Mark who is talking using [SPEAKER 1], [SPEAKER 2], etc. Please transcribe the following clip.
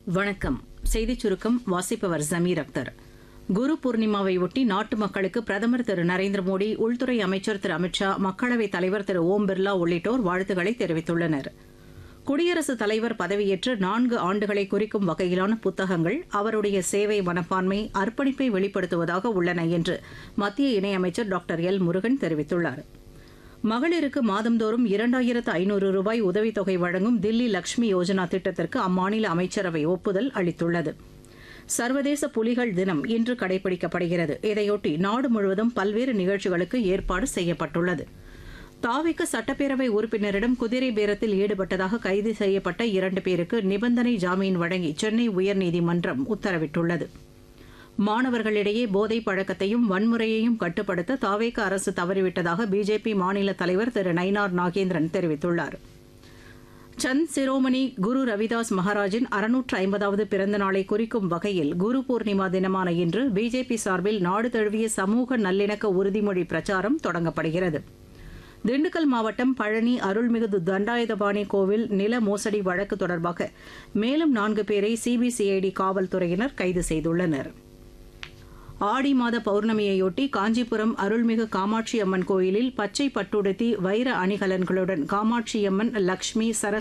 [SPEAKER 1] வணக்கம் செய்திச் சுருக்கம் வாசிப்பவர் ஜமீர் அக்தர் குரு பூர்ணிமாவை ஒட்டி நாட்டு மக்களுக்கு பிரதமர் திரு நரேந்திர மோடி உள்துறை அமைச்சர் திரு அமித்ஷா மக்களவைத் தலைவர் திரு ஓம் பிர்லா உள்ளிட்டோர் வாழ்த்துக்களை தெரிவித்துள்ளனர் குடியரசுத் தலைவர் பதவியேற்று நான்கு ஆண்டுகளை குறிக்கும் வகையிலான புத்தகங்கள் அவருடைய சேவை மனப்பான்மை அர்ப்பணிப்பை வெளிப்படுத்துவதாக உள்ளன என்று மத்திய இணையமைச்சர் டாக்டர் எல் முருகன் தெரிவித்துள்ளார் மகளிருக்கு மாதந்தோறும் இரண்டாயிரத்து ஐநூறு ரூபாய் உதவித்தொகை வழங்கும் தில்லி லக்ஷ்மி யோஜனா திட்டத்திற்கு அம்மாநில அமைச்சரவை ஒப்புதல் அளித்துள்ளது சர்வதேச புலிகள் தினம் இன்று கடைபிடிக்கப்படுகிறது இதையொட்டி நாடு முழுவதும் பல்வேறு நிகழ்ச்சிகளுக்கு ஏற்பாடு செய்யப்பட்டுள்ளது தாவிக்க சட்டப்பேரவை உறுப்பினரிடம் குதிரை பேரத்தில் ஈடுபட்டதாக கைது செய்யப்பட்ட இரண்டு பேருக்கு நிபந்தனை ஜாமீன் வழங்கி சென்னை உயர்நீதிமன்றம் உத்தரவிட்டுள்ளது மாணவர்களிடையே போதைப் பழக்கத்தையும் வன்முறையையும் கட்டுப்படுத்த தாவேக அரசு தவறிவிட்டதாக பிஜேபி மாநில தலைவர் திரு நயினார் நாகேந்திரன் தெரிவித்துள்ளார் சந்த் சிரோமணி குரு ரவிதாஸ் மகாராஜின் அறுநூற்று ஐம்பதாவது பிறந்த நாளை குறிக்கும் வகையில் குரு பூர்ணிமா தினமான இன்று பிஜேபி சார்பில் நாடு தழுவிய சமூக நல்லிணக்க உறுதிமொழி பிரச்சாரம் தொடங்கப்படுகிறது திண்டுக்கல் மாவட்டம் பழனி அருள்மிகு தண்டாயுதபாணி கோவில் நில மோசடி வழக்கு தொடர்பாக மேலும் நான்கு பேரை சிபிசிஐடி காவல்துறையினர் கைது செய்துள்ளனர் ஆடி மாத பௌர்ணமியையொட்டி காஞ்சிபுரம் அருள்மிகு காமாட்சி அம்மன் கோயிலில் பச்சை பட்டுடுத்தி வைர அணிகலன்களுடன் காமாட்சியம்மன் லக்ஷ்மி சரஸ்